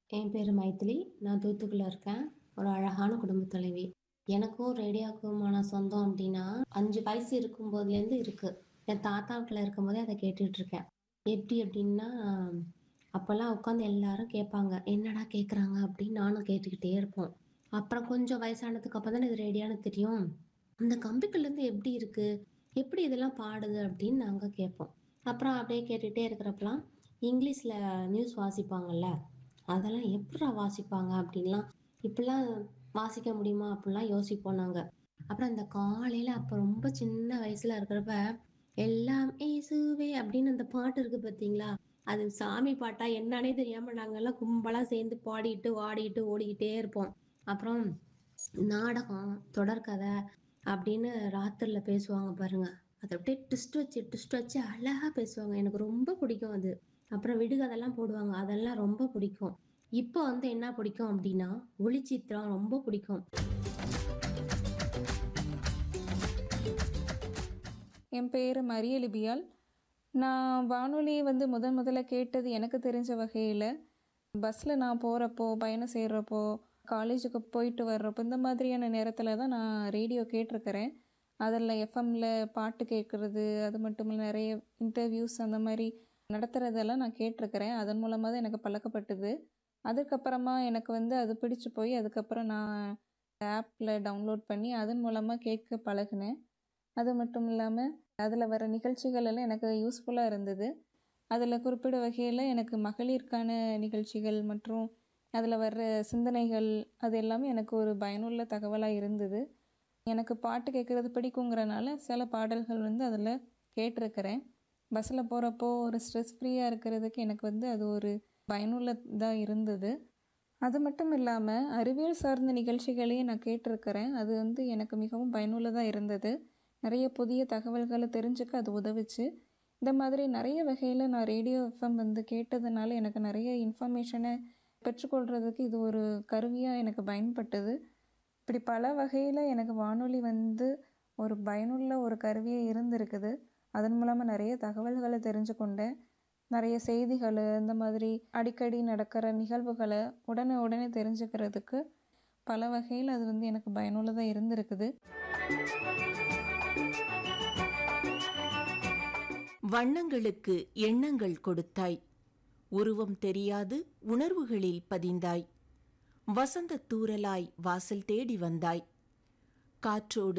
என் பேர் மைதிலி நான் தூத்துக்குடியில் இருக்கேன் ஒரு அழகான குடும்பத் தலைவி எனக்கும் ரேடியோக்குமான சொந்தம் அப்படின்னா அஞ்சு வயசு இருக்கும்போதுலேருந்து இருக்குது என் தாத்தா வீட்டில் இருக்கும்போதே அதை கேட்டுட்டு இருக்கேன் எப்படி அப்படின்னா அப்போல்லாம் உட்காந்து எல்லாரும் கேட்பாங்க என்னடா கேட்குறாங்க அப்படின்னு நானும் கேட்டுக்கிட்டே இருப்போம் அப்புறம் கொஞ்சம் வயசானதுக்கு அப்புறம் தானே இது ரேடியோன்னு தெரியும் அந்த கம்பிக்குள்ளேருந்து எப்படி இருக்குது எப்படி இதெல்லாம் பாடுது அப்படின்னு நாங்கள் கேட்போம் அப்புறம் அப்படியே கேட்டுகிட்டே இருக்கிறப்பலாம் இங்கிலீஷில் நியூஸ் வாசிப்பாங்கல்ல அதெல்லாம் எப்படிடா வாசிப்பாங்க அப்படின்லாம் இப்படிலாம் வாசிக்க முடியுமா அப்படிலாம் யோசிப்போம் நாங்கள் அப்புறம் இந்த காலையில் அப்போ ரொம்ப சின்ன வயசில் இருக்கிறப்ப எல்லாம் ஏசுவே அப்படின்னு அந்த பாட்டு இருக்குது பார்த்தீங்களா அது சாமி பாட்டா என்னன்னே தெரியாமல் நாங்கெல்லாம் கும்பலாக சேர்ந்து பாடிட்டு ஆடிட்டு ஓடிக்கிட்டே இருப்போம் அப்புறம் நாடகம் தொடர்கதை அப்படின்னு ராத்திரில பேசுவாங்க பாருங்க அதை அப்படியே ட்விஸ்ட் வச்சு ட்விஸ்ட் வச்சு அழகா பேசுவாங்க எனக்கு ரொம்ப பிடிக்கும் அது அப்புறம் விடுகதெல்லாம் போடுவாங்க அதெல்லாம் ரொம்ப பிடிக்கும் இப்போ வந்து என்ன பிடிக்கும் அப்படின்னா ஒளிச்சித்திரம் ரொம்ப பிடிக்கும் என் பேர் மரியலிபியால் நான் வானொலியை வந்து முதன் முதல்ல கேட்டது எனக்கு தெரிஞ்ச வகையில் பஸ்ஸில் நான் போகிறப்போ பயணம் செய்கிறப்போ காலேஜுக்கு போயிட்டு வர்றப்போ இந்த மாதிரியான நேரத்தில் தான் நான் ரேடியோ கேட்டிருக்கிறேன் அதில் எஃப்எம்மில் பாட்டு கேட்குறது அது மட்டும் இல்லை நிறைய இன்டர்வியூஸ் அந்த மாதிரி நடத்துகிறதெல்லாம் நான் கேட்டிருக்கிறேன் அதன் மூலமாக தான் எனக்கு பழக்கப்பட்டது அதுக்கப்புறமா எனக்கு வந்து அது பிடிச்சு போய் அதுக்கப்புறம் நான் ஆப்பில் டவுன்லோட் பண்ணி அதன் மூலமாக கேட்க பழகினேன் அது மட்டும் இல்லாமல் அதில் வர நிகழ்ச்சிகள் எல்லாம் எனக்கு யூஸ்ஃபுல்லாக இருந்தது அதில் குறிப்பிட வகையில் எனக்கு மகளிருக்கான நிகழ்ச்சிகள் மற்றும் அதில் வர்ற சிந்தனைகள் அது எல்லாமே எனக்கு ஒரு பயனுள்ள தகவலாக இருந்தது எனக்கு பாட்டு கேட்குறது பிடிக்குங்கிறனால சில பாடல்கள் வந்து அதில் கேட்டிருக்கிறேன் பஸ்ஸில் போகிறப்போ ஒரு ஸ்ட்ரெஸ் ஃப்ரீயாக இருக்கிறதுக்கு எனக்கு வந்து அது ஒரு பயனுள்ளதாக இருந்தது அது மட்டும் இல்லாமல் அறிவியல் சார்ந்த நிகழ்ச்சிகளையும் நான் கேட்டிருக்கிறேன் அது வந்து எனக்கு மிகவும் பயனுள்ளதாக இருந்தது நிறைய புதிய தகவல்களை தெரிஞ்சுக்க அது உதவுச்சு இந்த மாதிரி நிறைய வகையில் நான் ரேடியோ எஃப்எம் வந்து கேட்டதுனால எனக்கு நிறைய இன்ஃபர்மேஷனை பெற்றுக்கொள்கிறதுக்கு இது ஒரு கருவியாக எனக்கு பயன்பட்டது இப்படி பல வகையில் எனக்கு வானொலி வந்து ஒரு பயனுள்ள ஒரு கருவியாக இருந்திருக்குது அதன் மூலமாக நிறைய தகவல்களை தெரிஞ்சு கொண்டேன் நிறைய செய்திகள் இந்த மாதிரி அடிக்கடி நடக்கிற நிகழ்வுகளை உடனே உடனே தெரிஞ்சுக்கிறதுக்கு பல வகையில் அது வந்து எனக்கு பயனுள்ளதாக இருந்திருக்குது வண்ணங்களுக்கு எண்ணங்கள் கொடுத்தாய் உருவம் தெரியாது உணர்வுகளில் பதிந்தாய் வசந்த தூறலாய் வாசல் தேடி வந்தாய் காற்றோடு